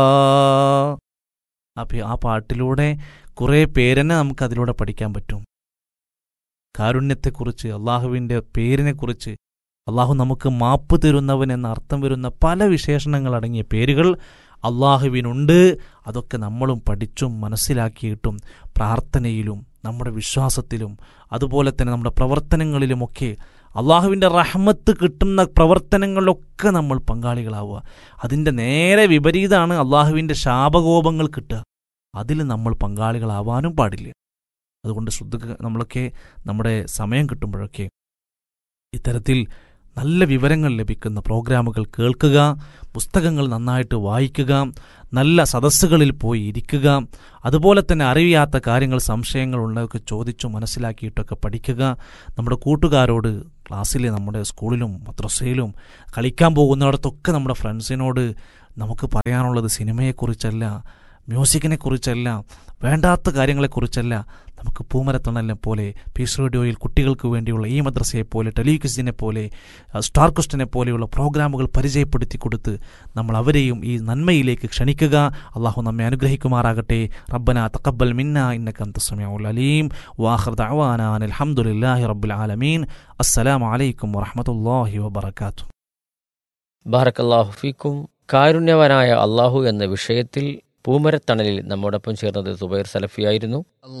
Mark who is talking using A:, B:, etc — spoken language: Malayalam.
A: അപ്പം ആ പാട്ടിലൂടെ കുറേ പേരെന്നെ നമുക്ക് അതിലൂടെ പഠിക്കാൻ പറ്റും കാരുണ്യത്തെക്കുറിച്ച് അള്ളാഹുവിൻ്റെ പേരിനെക്കുറിച്ച് അള്ളാഹു നമുക്ക് മാപ്പ് തരുന്നവൻ എന്ന അർത്ഥം വരുന്ന പല വിശേഷണങ്ങൾ അടങ്ങിയ പേരുകൾ അള്ളാഹുവിനുണ്ട് അതൊക്കെ നമ്മളും പഠിച്ചും മനസ്സിലാക്കിയിട്ടും പ്രാർത്ഥനയിലും നമ്മുടെ വിശ്വാസത്തിലും അതുപോലെ തന്നെ നമ്മുടെ പ്രവർത്തനങ്ങളിലുമൊക്കെ അള്ളാഹുവിൻ്റെ റഹ്മത്ത് കിട്ടുന്ന പ്രവർത്തനങ്ങളിലൊക്കെ നമ്മൾ പങ്കാളികളാവുക അതിൻ്റെ നേരെ വിപരീതമാണ് അള്ളാഹുവിൻ്റെ ശാപകോപങ്ങൾ കിട്ടുക അതിൽ നമ്മൾ പങ്കാളികളാവാനും പാടില്ല അതുകൊണ്ട് ശ്രദ്ധ നമ്മളൊക്കെ നമ്മുടെ സമയം കിട്ടുമ്പോഴൊക്കെ ഇത്തരത്തിൽ നല്ല വിവരങ്ങൾ ലഭിക്കുന്ന പ്രോഗ്രാമുകൾ കേൾക്കുക പുസ്തകങ്ങൾ നന്നായിട്ട് വായിക്കുക നല്ല സദസ്സുകളിൽ പോയി ഇരിക്കുക അതുപോലെ തന്നെ അറിയാത്ത കാര്യങ്ങൾ സംശയങ്ങൾ ഉള്ളതൊക്കെ ചോദിച്ചു മനസ്സിലാക്കിയിട്ടൊക്കെ പഠിക്കുക നമ്മുടെ കൂട്ടുകാരോട് ക്ലാസ്സിൽ നമ്മുടെ സ്കൂളിലും മദ്രസയിലും കളിക്കാൻ പോകുന്നിടത്തൊക്കെ നമ്മുടെ ഫ്രണ്ട്സിനോട് നമുക്ക് പറയാനുള്ളത് സിനിമയെക്കുറിച്ചല്ല മ്യൂസിക്കിനെ കുറിച്ചല്ല വേണ്ടാത്ത കാര്യങ്ങളെക്കുറിച്ചല്ല നമുക്ക് പൂമരത്തണലിനെ പോലെ പീസ് റേഡിയോയിൽ കുട്ടികൾക്ക് വേണ്ടിയുള്ള ഈ മദ്രസയെ പോലെ ടെലിവിഷനെ പോലെ സ്റ്റാർ ക്വസ്റ്റിനെ പോലെയുള്ള പ്രോഗ്രാമുകൾ പരിചയപ്പെടുത്തി കൊടുത്ത് നമ്മൾ അവരെയും ഈ നന്മയിലേക്ക് ക്ഷണിക്കുക അള്ളാഹു നമ്മെ അനുഗ്രഹിക്കുമാറാകട്ടെ റബ്ബന തക്കബൽ മിന്ന ഇന്നക്ക സമയമുൽ അലീം വാഹർ ദഅവാനാൻ അൽഹംദുലില്ലാഹി റബ്ബുൽ ആലമീൻ അസ്സലാമു അലൈക്കും വറഹ്മത്തുള്ളാഹി വബറകാതുഹു
B: ബാറക്കല്ലാഹു ഫീക്കും കാരുണ്യവനായ അള്ളാഹു എന്ന വിഷയത്തിൽ പൂമരത്തണലിൽ നമ്മോടൊപ്പം ചേർന്നത് സുബൈർ സലഫിയായിരുന്നു